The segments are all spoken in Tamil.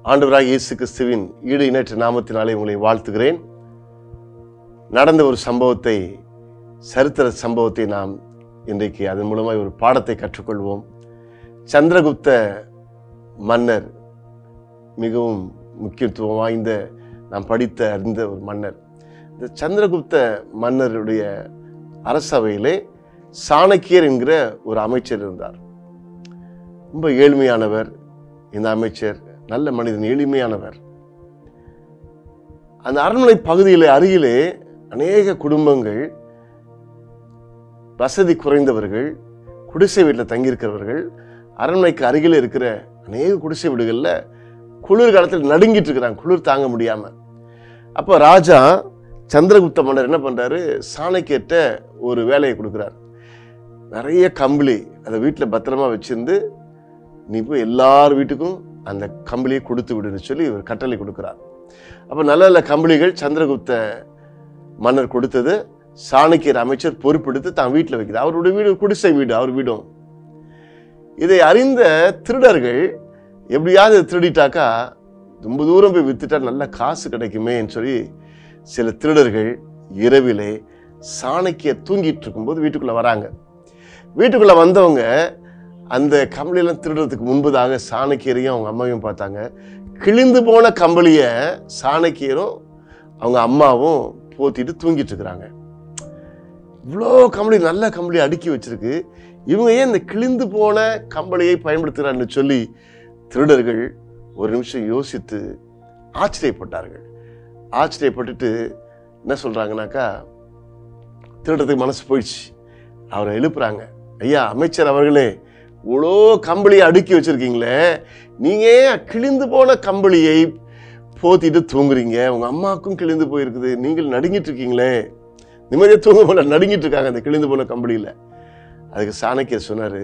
ஆண்டவராக இயேசு கிறிஸ்துவின் ஈடு இணைற்ற நாமத்தினாலே உங்களை வாழ்த்துகிறேன் நடந்த ஒரு சம்பவத்தை சரித்திர சம்பவத்தை நாம் இன்றைக்கு அதன் மூலமாக ஒரு பாடத்தை கற்றுக்கொள்வோம் சந்திரகுப்த மன்னர் மிகவும் முக்கியத்துவம் வாய்ந்த நாம் படித்த அறிந்த ஒரு மன்னர் இந்த சந்திரகுப்த மன்னருடைய அரசவையிலே சாணக்கியர் என்கிற ஒரு அமைச்சர் இருந்தார் ரொம்ப ஏழ்மையானவர் இந்த அமைச்சர் நல்ல மனிதன் எளிமையானவர் அந்த அரண்மனை பகுதியில் அருகிலே அநேக குடும்பங்கள் வசதி குறைந்தவர்கள் குடிசை வீட்டில் தங்கியிருக்கிறவர்கள் அரண்மனைக்கு அருகில் இருக்கிற அநேக குடிசை வீடுகளில் குளிர் காலத்தில் நடுங்கிட்டு இருக்கிறாங்க குளிர் தாங்க முடியாம அப்போ ராஜா சந்திரகுப்த மன்னர் என்ன பண்றாரு சாணக்கியர்கிட்ட ஒரு வேலையை கொடுக்குறார் நிறைய கம்பளி அதை வீட்டில் பத்திரமா வச்சிருந்து நீ போய் எல்லார் வீட்டுக்கும் அந்த கம்பளியை கொடுத்து விடுன்னு சொல்லி இவர் கட்டளை கொடுக்குறார் அப்போ நல்ல நல்ல கம்பளிகள் சந்திரகுப்த மன்னர் கொடுத்தது சாணக்கியர் அமைச்சர் பொறுப்பெடுத்து தான் வீட்டில் வைக்கிறார் அவருடைய வீடு குடிசை வீடு அவர் வீடும் இதை அறிந்த திருடர்கள் எப்படியாவது இதை திருடிட்டாக்கா ரொம்ப தூரம் போய் வித்துட்டா நல்ல காசு கிடைக்குமேன்னு சொல்லி சில திருடர்கள் இரவிலே சாணக்கியர் தூங்கிட்டு இருக்கும்போது வீட்டுக்குள்ள வராங்க வீட்டுக்குள்ள வந்தவங்க அந்த கம்பளியெல்லாம் திருடுறதுக்கு முன்பதாக சாணக்கியரையும் அவங்க அம்மாவையும் பார்த்தாங்க கிழிந்து போன கம்பளியை சாணக்கியரும் அவங்க அம்மாவும் போத்திட்டு தூங்கிட்டு இருக்கிறாங்க இவ்வளோ கம்பளி நல்ல கம்பளி அடுக்கி வச்சிருக்கு இவங்க ஏன் இந்த கிழிந்து போன கம்பளியை பயன்படுத்துகிறான்னு சொல்லி திருடர்கள் ஒரு நிமிஷம் யோசித்து ஆச்சரியப்பட்டார்கள் ஆச்சரியப்பட்டுட்டு என்ன சொல்றாங்கனாக்கா திருடத்துக்கு மனசு போயிடுச்சு அவரை எழுப்புறாங்க ஐயா அமைச்சர் அவர்களே இவ்வளோ கம்பளியை அடுக்கி வச்சிருக்கீங்களே நீங்க ஏன் கிழிந்து போன கம்பளியை போத்திட்டு தூங்குறீங்க உங்க அம்மாவுக்கும் கிழிந்து போயிருக்குது நீங்கள் நடுங்கிட்டு இருக்கீங்களே நிம்மதியாக தூங்க போல நடுங்கிட்டு இருக்காங்க அந்த கிழிந்து போன கம்பளியில் அதுக்கு சாணக்கியர் சொன்னாரு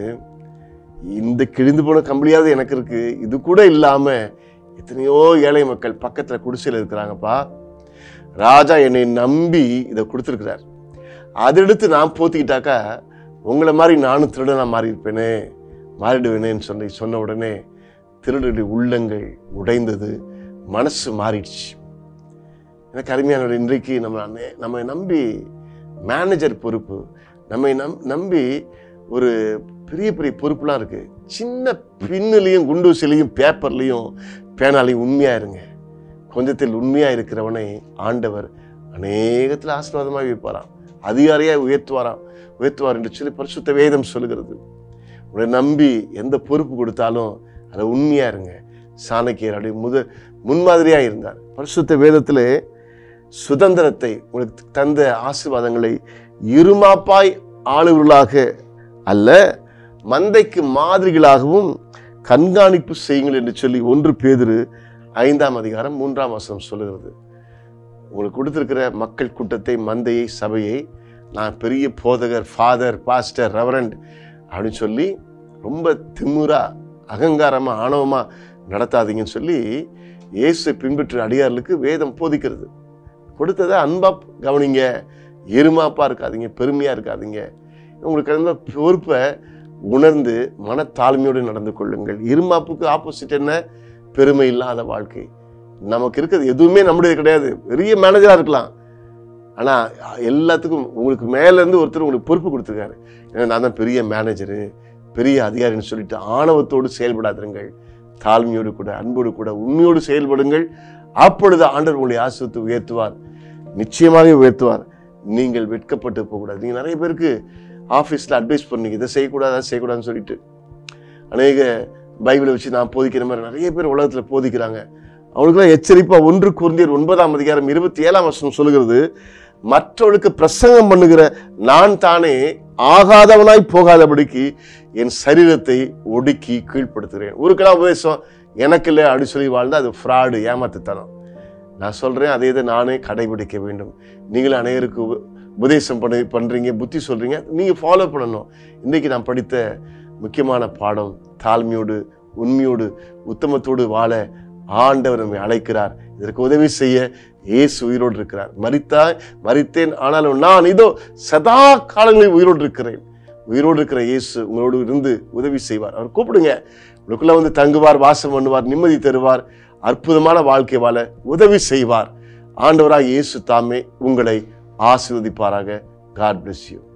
இந்த கிழிந்து போன கம்பளியாவது எனக்கு இருக்கு இது கூட இல்லாம எத்தனையோ ஏழை மக்கள் பக்கத்துல குடிசையில் இருக்கிறாங்கப்பா ராஜா என்னை நம்பி இதை கொடுத்துருக்கிறார் அதை எடுத்து நான் போத்திக்கிட்டாக்கா உங்களை மாதிரி நானும் திருடனா மாறி இருப்பேனே மாறிடுவேனேன்னு சொல்லி சொன்ன உடனே திருடருடைய உள்ளங்கள் உடைந்தது மனசு மாறிடுச்சு எனக்கு அருமையான இன்றைக்கு நம்ம அண்ணே- நம்மை நம்பி மேனேஜர் பொறுப்பு நம்மை நம் நம்பி ஒரு பெரிய பெரிய பொறுப்புலாம் இருக்கு சின்ன பின்னுலையும் குண்டூசிலையும் பேப்பர்லையும் பேனாலையும் உண்மையா இருங்க கொஞ்சத்தில் உண்மையா இருக்கிறவனை ஆண்டவர் அநேகத்தில் ஆசீர்வாதமாக வைப்பாராம் அதிகாரியாக உயர்த்துவாராம் உயர்த்துவார் என்று சொல்லி பரிசுத்த வேதம் சொல்லுகிறது உங்களை நம்பி எந்த பொறுப்பு கொடுத்தாலும் அதை உண்மையா இருங்க சாணக்கியர் அப்படி முத முன்மாதிரியா இருந்தார் பரிசுத்த வேதத்திலே சுதந்திரத்தை உங்களுக்கு தந்த ஆசீர்வாதங்களை இருமாப்பாய் ஆளுவர்களாக அல்ல மந்தைக்கு மாதிரிகளாகவும் கண்காணிப்பு செய்யுங்கள் என்று சொல்லி ஒன்று பேதுரு ஐந்தாம் அதிகாரம் மூன்றாம் வசனம் சொல்லுகிறது உங்களுக்கு கொடுத்திருக்கிற மக்கள் கூட்டத்தை மந்தையை சபையை நான் பெரிய போதகர் ஃபாதர் பாஸ்டர் ரெவரண்ட் அப்படின்னு சொல்லி ரொம்ப திமுறா அகங்காரமா ஆணவமா நடத்தாதீங்கன்னு சொல்லி இயேசு பின்பற்ற அடியார்களுக்கு வேதம் போதிக்கிறது கொடுத்ததை அன்பா கவனிங்க எருமாப்பா இருக்காதீங்க பெருமையா இருக்காதீங்க உங்களுக்கு அந்த பொறுப்பை உணர்ந்து மனத்தாழ்மையோடு நடந்து கொள்ளுங்கள் இருமாப்புக்கு ஆப்போசிட் என்ன பெருமை இல்லாத வாழ்க்கை நமக்கு இருக்கிறது எதுவுமே நம்முடையது கிடையாது பெரிய மேனேஜரா இருக்கலாம் ஆனா எல்லாத்துக்கும் உங்களுக்கு மேல இருந்து ஒருத்தர் உங்களுக்கு பொறுப்பு கொடுத்துருக்காரு ஏன்னா நான் தான் பெரிய மேனேஜரு பெரிய அதிகாரின்னு சொல்லிட்டு ஆணவத்தோடு செயல்படாதிருங்கள் தாழ்மையோடு கூட அன்போடு கூட உண்மையோடு செயல்படுங்கள் அப்பொழுது ஆண்டவர் உங்களை ஆசிரியத்து உயர்த்துவார் நிச்சயமாக உயர்த்துவார் நீங்கள் வெட்கப்பட்டு போகக்கூடாது நீங்கள் நிறைய பேருக்கு ஆஃபீஸில் அட்வைஸ் பண்ணீங்க இதை செய்யக்கூடாது அதை செய்யக்கூடாதுன்னு சொல்லிட்டு அநேக பைபிளை வச்சு நான் போதிக்கிற மாதிரி நிறைய பேர் உலகத்தில் போதிக்கிறாங்க அவங்களுக்குலாம் எச்சரிப்பா ஒன்று குருந்தியர் ஒன்பதாம் அதிகாரம் இருபத்தி ஏழாம் வருஷம் சொல்லுகிறது மற்றவர்களுக்கு பிரசங்கம் பண்ணுகிற நான் தானே ஆகாதவனாய் போகாதபடிக்கு என் சரீரத்தை ஒடுக்கி கீழ்ப்படுத்துகிறேன் ஒரு கிலோ உபதேசம் எனக்கு இல்லை அப்படி சொல்லி வாழ்ந்தா அது ஃப்ராடு ஏமாத்துத்தனம் நான் சொல்றேன் அதே இதை நானே கடைபிடிக்க வேண்டும் நீங்களும் அநேகருக்கு உப- உபதேசம் பண்ணி பண்றீங்க புத்தி சொல்றீங்க நீங்க ஃபாலோ பண்ணணும் இன்னைக்கு நான் படித்த முக்கியமான பாடம் தாழ்மையோடு உண்மையோடு உத்தமத்தோடு வாழ ஆண்டவர் நம்மை அழைக்கிறார் இதற்கு உதவி செய்ய இயேசு உயிரோடு இருக்கிறார் மரித்தாய் மரித்தேன் ஆனாலும் நான் இதோ சதா காலங்களில் உயிரோடு இருக்கிறேன் உயிரோடு இருக்கிற இயேசு உங்களோடு இருந்து உதவி செய்வார் அவர் கூப்பிடுங்க உங்களுக்குள்ள வந்து தங்குவார் வாசம் பண்ணுவார் நிம்மதி தருவார் அற்புதமான வாழ்க்கை வாழ உதவி செய்வார் ஆண்டவராக இயேசு தாமே உங்களை ஆசீர்வதிப்பாராக காட் bless you